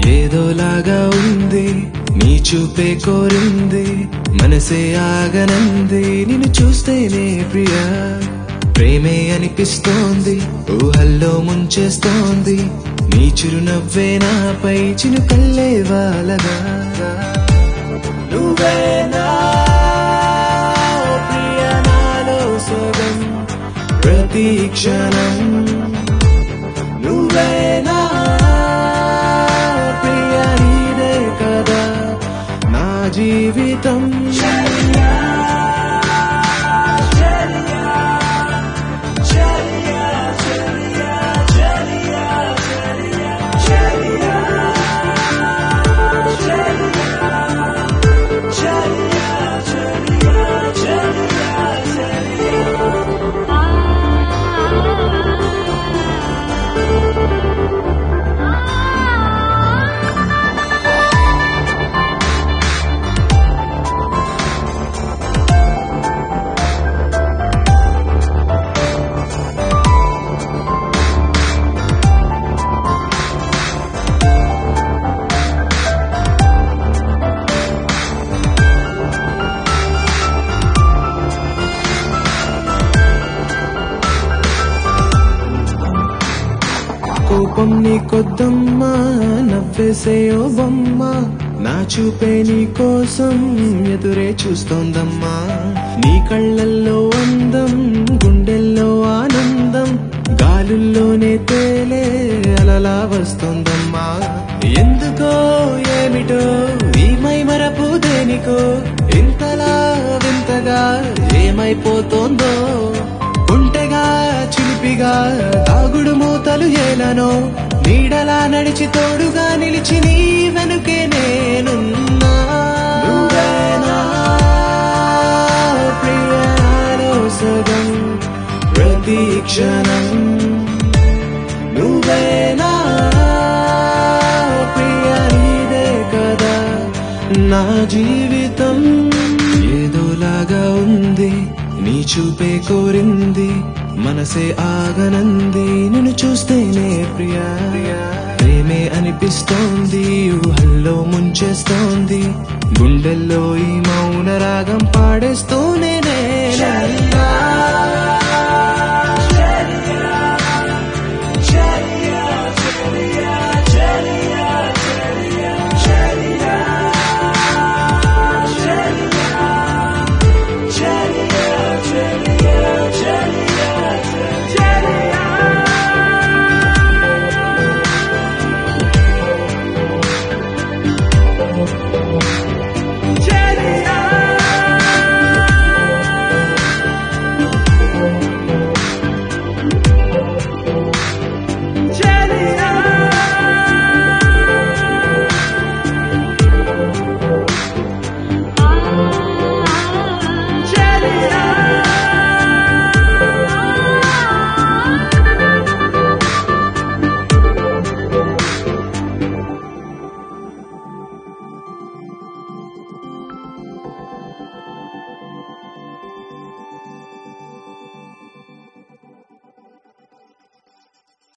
ఏదోలాగా ఉంది నీ చూపే కోరింది మనసే ఆగనంది నిన్ను చూస్తేనే ప్రియా ప్రేమే అనిపిస్తోంది ఊహల్లో ముంచేస్తోంది నీ చిరునవ్వే నాపై చినుకల్లే వాలగా నువ్వేనా ఓ ప్రియ నాలో సగం ప్రతి క్షణం నువ్వేనా ప్రియ నీదే కదా నా జీవితం కోపం నీ కొద్దమ్మా నవ్వేసే ఓ బొమ్మ నా చూపే నీ కోసం ఎదురే చూస్తోందమ్మా నీ కళ్ళల్లో అందం గుండెల్లో ఆనందం గాలుల్లోనే తేలే అలలా వస్తోందమ్మా ఎందుకో ఏమిటో ఈ మై మరపు దేనికో ఇంతలా వింతగా ఏమైపోతోందో కుంటెగా చిలిపిగా తాగుడు మూతలు ఏలనో నీడలా నడిచి తోడుగా నిలిచి నీ వెనుకే నేనున్నా నువ్వేనా ప్రియాలో సగం ప్రతి క్షణం నువ్వేనా ప్రియ నీదే కదా నా జీవితం ఏదోలాగా ఉంది నీ చూపే కోరింది మనసే ఆగనంది నిన్ను చూస్తేనే ప్రియా ప్రేమే అనిపిస్తోంది ఊహల్లో ముంచేస్తోంది గుండెల్లో ఈ మౌన రాగం పాడేస్తూనే నేనున్నా.